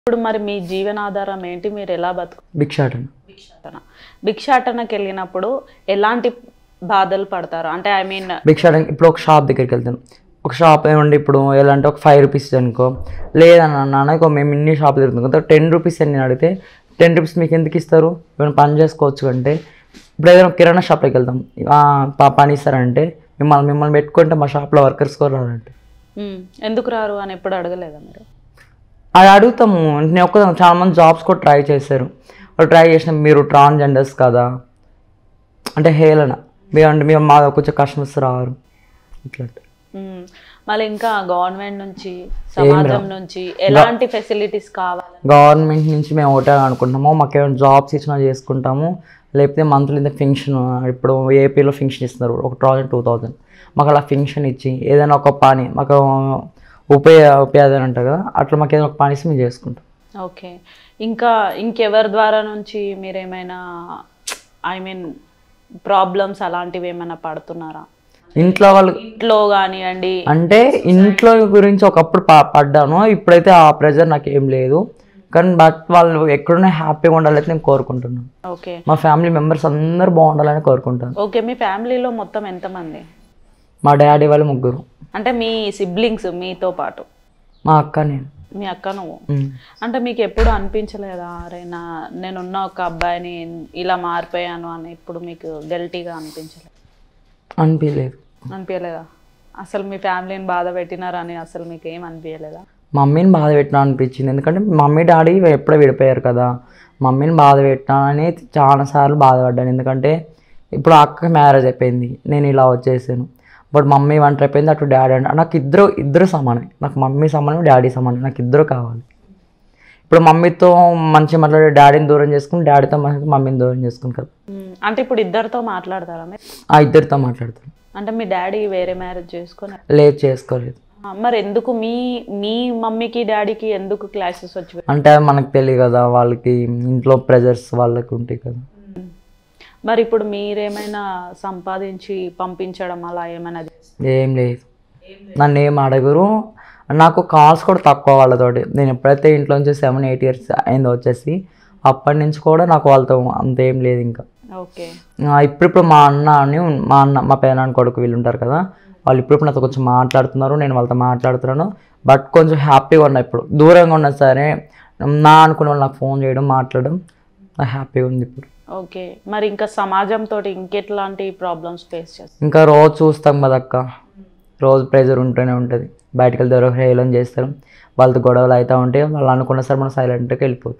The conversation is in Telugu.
ఇప్పుడు మరి మీ జీవనాధారం ఏంటి మీరు ఎలా బతుకు భిక్షాటన భిక్షాటన భిక్షాటనకి వెళ్ళినప్పుడు ఎలాంటి బాధలు పడతారు అంటే ఐ మీన్ భిక్షాటన ఇప్పుడు ఒక షాప్ దగ్గరికి వెళ్తాను ఒక షాప్ ఏమంటే ఇప్పుడు ఎలా అంటే ఒక ఫైవ్ రూపీస్ అనుకో లేదన్న నాన్న ఇక మేము ఇన్ని షాప్ తిరుగుతాం కదా టెన్ రూపీస్ అని నేను అడిగితే టెన్ రూపీస్ మీకు ఎందుకు ఇస్తారు ఏమైనా పని చేసుకోవచ్చు అంటే ఇప్పుడు ఏదైనా కిరాణా షాప్లోకి వెళ్తాం "ఆ, ప- పని ఇస్తారంటే మిమ్మల్ని మిమ్మల్ని పెట్టుకుంటే మా షాప్లో వర్కర్స్ కూడా రారంటే ఎందుకు రారు అని ఎప్పుడు అడగలేదా మీరు అది అడుగుతాము నేను ఒక్క చాలా మంది జాబ్స్ కూడా ట్రై చేశారు వాళ్ళు ట్రై చేసిన మీరు ట్రాన్స్జెండర్స్ కదా అంటే హేళన మీరు అంటే మేము మా కొంచెం కస్టమర్స్ రారు ఇట్లా మ్మ్. మళ్ళీ ఇంకా గవర్నమెంట్ నుంచి సమాజం నుంచి ఎలాంటి ఫెసిలిటీస్ కావాలి గవర్నమెంట్ నుంచి మేము ఒకటే అనుకుంటున్నాము మాకు ఏమైనా జాబ్స్ ఇచ్చినా చేసుకుంటాము లేకపోతే మంత్లీ ఇంత ఫంక్షన్ ఇప్పుడు ఏపీలో ఫంక్షన్ ఇస్తున్నారు ఒక థౌసండ్ టూ థౌజండ్ మాకు అలా ఫంక్షన్ ఇచ్చి ఏదైనా ఒక పని మాకు ఉపయోగ ఉపయోగం అని అంటారు కదా అట్లా మాకు ఏదైనా ఒక పని ఇస్తే మేము చేసుకుంటాం ఓకే ఇంకా ఇంకెవరి ద్వారా నుంచి మీరేమైనా ఐ మీన్ ప్రాబ్లమ్స్ అలాంటివి ఏమైనా పడుతున్నారా ఇంట్లో వాళ్ళు ఇంట్లో కానివ్వండి అంటే ఇంట్లో గురించి ఒకప్పుడు ప- పడ్డాను ఇప్పుడైతే ఆ ప్రెజర్ నాకు ఏం లేదు కానీ బట్ వాళ్ళు ఎక్కడున్నా హ్యాపీగా ఉండాలని నేను కోరుకుంటున్నాను ఓకే మా ఫ్యామిలీ మెంబర్స్ అందరూ బాగుండాలని కోరుకుంటాను ఓకే మీ ఫ్యామిలీలో మొత్తం ఎంతమంది మా డాడీ వాళ్ళు ముగ్గురు అంటే మీ సిబ్లింగ్స్ మీతో పాటు మా అక్క నేను మీ అక్క నువ్వు ఉమ్. అంటే మీకు ఎప్పుడు అనిపించలేదా అరే నా నేనున్న ఒక అబ్బాయిని ఇలా మారిపోయాను అని ఇప్పుడు మీకు గిల్టీగా అనిపించలేదు అనిపించలేదు అనిపించలేదా అసలు మీ ఫ్యామిలీని బాధ పెట్టినారని అసలు మీకు ఏం అనిపించలేదా మమ్మీని బాధ పెట్టినా అనిపించింది ఎందుకంటే మమ్మీ డాడీ ఎప్పుడో విడిపోయారు కదా మమ్మీని బాధ పెట్టినానని చాలాసార్లు బాధపడ్డాను ఎందుకంటే ఇప్పుడు అక్కకి మ్యారేజ్ అయిపోయింది నేను ఇలా వచ్చేసాను బట్ మమ్మీ వంట అయిపోయింది అటు డాడీ అంటే నాకు ఇద్దరు ఇద్దరు సమానం నాకు మమ్మీ సమానం డాడీ సమానం నాకు ఇద్దరు కావాలి ఇప్పుడు మమ్మీతో మంచిగా మాట్లాడే డాడీని దూరం చేసుకుని డాడీతో మాట్లాడి మమ్మీని దూరం చేసుకుని కదా మ్మ్. అంటే ఇప్పుడు ఇద్దరితో మాట్లాడతారా మీరు ఆ ఇద్దరితో మాట్లాడుతాను అంటే మీ డాడీ వేరే మ్యారేజ్ చేసుకొని లేదు చేసుకోలేదు ఆ, మరి ఎందుకు మీ మీ మమ్మీకి డాడీకి ఎందుకు క్లాసెస్ వచ్చి అంటే మనకు తెలియదు కదా వాళ్ళకి ఇంట్లో ప్రెజర్స్ వాళ్ళకి ఉంటాయి కదా మరి ఇప్పుడు మీరేమైనా సంపాదించి పంపించడం అలా ఏమైనా చేస్తారా? ఏం లేదు నన్ను ఏం అడగరు నాకు కాల్స్ కూడా తక్కువ వాళ్ళతోటి నేను ఎప్పుడైతే ఇంట్లో నుంచి సెవెన్ ఎయిట్ ఇయర్స్ అయిందో వచ్చేసి అప్పటి నుంచి కూడా నాకు వాళ్ళతో అంత ఏం లేదు ఇంకా ఓకే ఆ, ఇప్పుడిప్పుడు మా అన్న అని ఉన్- మా అన్న మా పేనాన్న కొడుకు వీళ్ళు ఉంటారు కదా వాళ్ళు ఇప్పుడిప్పుడు నాతో కొంచెం మాట్లాడుతున్నారు నేను వాళ్ళతో మాట్లాడుతున్నాను బట్ కొంచెం హ్యాపీగా ఉన్నా ఇప్పుడు దూరంగా ఉన్నా సరే నా అనుకున్న వాళ్ళు నాకు ఫోన్ చేయడం మాట్లాడడం నాకు హ్యాపీగా ఉంది ఇప్పుడు ఓకే మరి ఇంకా సమాజంతో ఇంకెట్లాంటి ప్రాబ్లమ్స్ ఫేస్ చేస్తారు ఇంకా రోజు చూస్తాం కదక్క రోజు ప్రెజర్ ఉంటూనే ఉంటుంది బయటకు వెళ్తే ఎవరో హేళన చేస్తారు వాళ్ళతో గొడవలు అవుతూ ఉంటే వాళ్ళు అనుకున్న సరే మనం సైలెంట్గా వెళ్ళిపోతాం